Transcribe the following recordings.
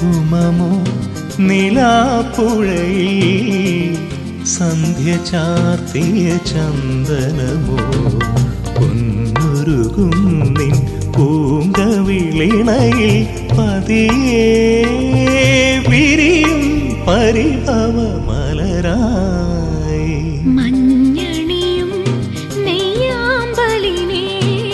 കുങ്കുമമോ നിലാപ്പുഴയിൽ സന്ധ്യ ചാർത്തിയ ചന്ദനമോ പൊന്നുരുകും നിൻ പൂങ്കവിളിണയിൽ പതിയെ വിരിയും പരിഭവ മലരായി മഞ്ഞണിയും നെയ്യാമ്പലിനെ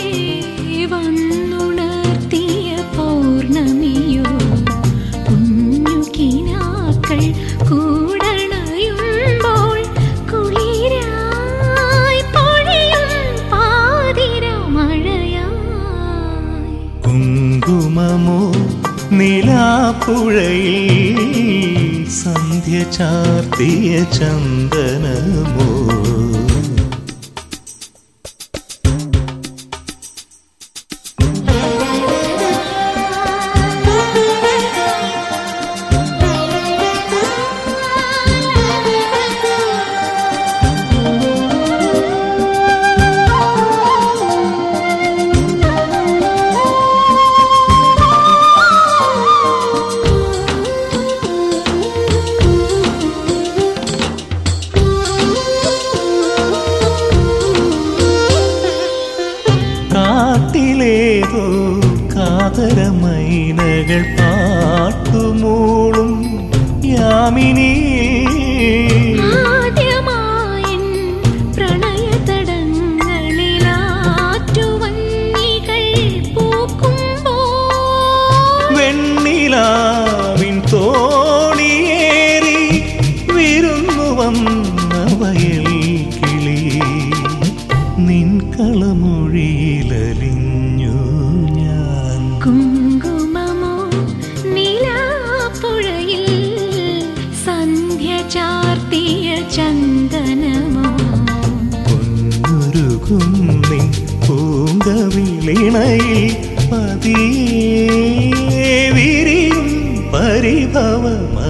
വന്നുണർത്തിയ പൗർണമിയോ കുഞ്ഞു കിനാക്കൾ കൂടണയുമ്പോൾ കുളിരായി പൊഴിയും പാതിര മഴയായി കുങ്കുമമോ നിലാപ്പുഴയിൽ സന്ധ്യ ചാർത്തിയ ചന്ദനമോ കാട്ടിലേതോ കാതരമൈനകൾ പാട്ടുമൂളും യാമിനി ആദ്യമായൻ പ്രണയതടങ്ങളിലാറ്റുവന്നികൾ പൂക്കുമ്പോൾ വെണ്ണിലാവിൻ തോണിയേറി വിരുന്നു വന്ന വയൽ കിളി നിൻ കളമൊഴിയിലലിഞ്ഞു ഞാൻ കുങ്കുമമോ നിലാപ്പുഴയിൽ സന്ധ്യ ചാർത്തിയ ചന്ദനമോ പൊന്നുരുകും നിൻ പൂങ്കവിളിണയിൽ പതിയെ വിരിയും പരിഭവ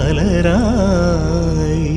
മലരായി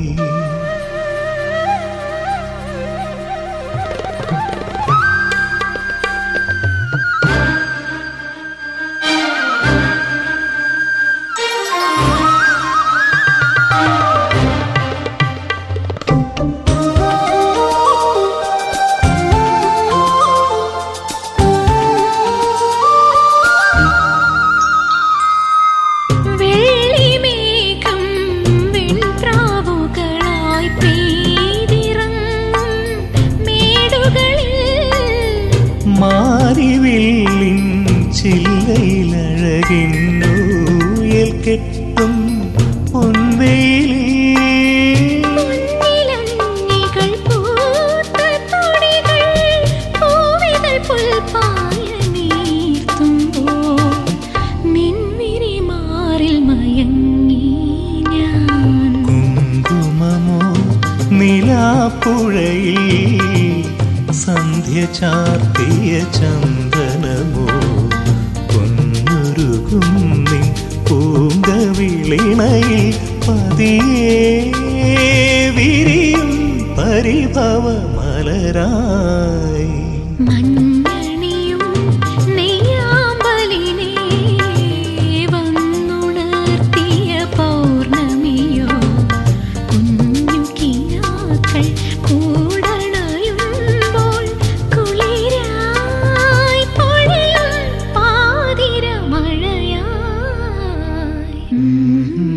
വെള്ളിമേഘം വെൺപ്രാവുകളായി പെയ്തിറങ്ങും മേടുകളിൽ മാരിവില്ലിൻ ചില്ലയിലഴകിന്നൂയൽ കെട്ടും പൊൻവെയിലേ പൊന്നിലങ്ങികൾ പൂത്ത തൊടികൾ പൂവിതൾ പുൽപ്പായ നീർത്തുമ്പോൾ നിൻവിരിമാറിൽ മയങ്ങി ഞാൻ കുങ്കുമമോ നിലാപ്പുഴയിൽ സന്ധ്യ ചാർത്തിയ ചന്ദനമോ പൊന്നുരുകും നിൻ പൂങ്കവിളിണയിൽ പതിയെ വിരിയും പരിഭവ മലരായി മഞ്ഞണിയും നെയ്യാമ്പലിനെ വന്നുണർത്തിയ പൗർണമിയോ കുഞ്ഞു കിനാക്കൾ കൂടണയുമ്പോൾ കുളിരായി പൊഴിയും പാതിര മഴയായി